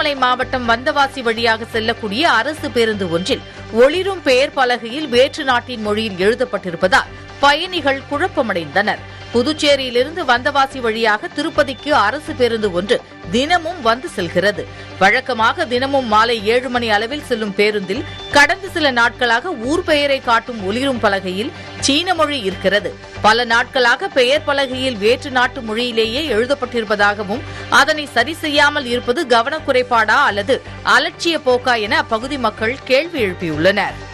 திருவண்ணாமலை மாவட்டம் வந்தவாசி வழியாக செல்லக்கூடிய அரசு பேருந்து ஒன்றில் ஒளிரும் பெயர் பலகையில் வேற்று நாட்டின் மொழியில் எழுதப்பட்டிருப்பதால் பயணிகள் குழப்பமடைந்தனர் புதுச்சேரியிலிருந்து வந்தவாசி வழியாக திருப்பதிக்கு அரசு பேருந்து ஒன்று தினமும் வந்து செல்கிறது வழக்கமாக தினமும் மாலை ஏழு மணி அளவில் செல்லும் பேருந்தில் கடந்த சில நாட்களாக ஊர் பெயரை காட்டும் ஒளிரும் பலகையில் சீன மொழி இருக்கிறது பல நாட்களாக பெயர் பலகையில் வேற்று நாட்டு மொழியிலேயே எழுதப்பட்டிருப்பதாகவும் அதனை சரி செய்யாமல் இருப்பது கவனக்குறைபாடா அல்லது அலட்சிய போக்கா என அப்பகுதி மக்கள் கேள்வி எழுப்பியுள்ளனர்